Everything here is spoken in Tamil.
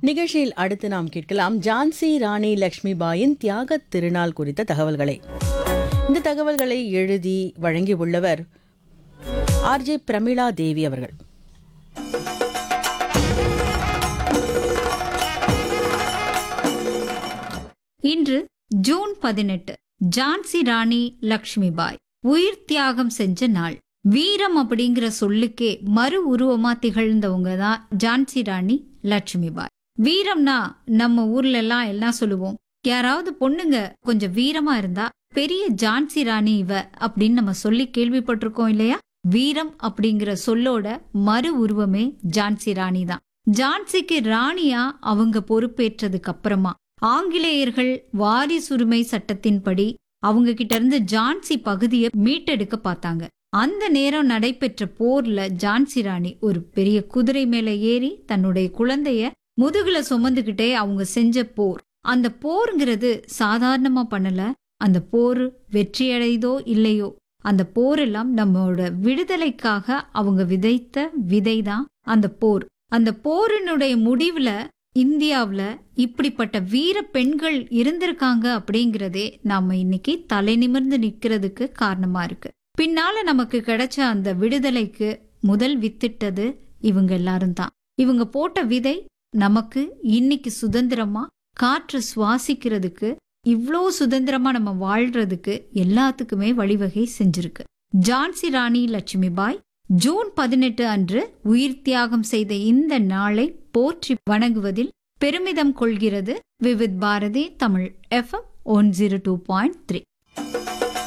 நிகழ்ச்சியில் அடுத்து நாம் கேட்கலாம் ஜான்சி ராணி லக்ஷ்மிபாயின் தியாகத் திருநாள் குறித்த தகவல்களை இந்த தகவல்களை எழுதி வழங்கியுள்ளவர் ஆர்ஜே பிரமிளா தேவி அவர்கள் இன்று ஜூன் பதினெட்டு ஜான்சி ராணி லக்ஷ்மிபாய் உயிர் தியாகம் செஞ்ச நாள் வீரம் அப்படிங்கிற சொல்லுக்கே மறு உருவமா திகழ்ந்தவங்க தான் ஜான்சி ராணி லட்சுமிபாய் வீரம்னா நம்ம ஊர்ல எல்லாம் எல்லாம் சொல்லுவோம் யாராவது பொண்ணுங்க கொஞ்சம் வீரமா இருந்தா பெரிய ஜான்சி ராணி இவ அப்படின்னு நம்ம சொல்லி கேள்விப்பட்டிருக்கோம் இல்லையா வீரம் அப்படிங்கிற சொல்லோட மறு உருவமே ஜான்சி ராணி தான் ஜான்சிக்கு ராணியா அவங்க பொறுப்பேற்றதுக்கு அப்புறமா ஆங்கிலேயர்கள் வாரிசுரிமை சட்டத்தின்படி அவங்க கிட்ட இருந்து ஜான்சி பகுதியை மீட்டெடுக்க பார்த்தாங்க அந்த நேரம் நடைபெற்ற போர்ல ஜான்சி ராணி ஒரு பெரிய குதிரை மேல ஏறி தன்னுடைய குழந்தைய முதுகுல சுமந்துகிட்டே அவங்க செஞ்ச போர் அந்த போருங்கிறது சாதாரணமா பண்ணல அந்த போர் வெற்றியடைதோ இல்லையோ அந்த போரெல்லாம் நம்மளோட விடுதலைக்காக அவங்க விதைத்த விதைதான் அந்த போர் அந்த போரினுடைய முடிவுல இந்தியாவுல இப்படிப்பட்ட வீர பெண்கள் இருந்திருக்காங்க அப்படிங்கறதே நாம இன்னைக்கு தலை நிமிர்ந்து நிக்கிறதுக்கு காரணமா இருக்கு பின்னால நமக்கு கிடைச்ச அந்த விடுதலைக்கு முதல் வித்திட்டது இவங்க எல்லாரும் தான் இவங்க போட்ட விதை நமக்கு இன்னைக்கு சுதந்திரமா காற்று சுவாசிக்கிறதுக்கு இவ்ளோ சுதந்திரமா நம்ம வாழ்றதுக்கு எல்லாத்துக்குமே வழிவகை செஞ்சிருக்கு ஜான்சி ராணி லட்சுமிபாய் ஜூன் பதினெட்டு அன்று உயிர் தியாகம் செய்த இந்த நாளை போற்றி வணங்குவதில் பெருமிதம் கொள்கிறது Vividh Bharati Tamil FM one zero two point three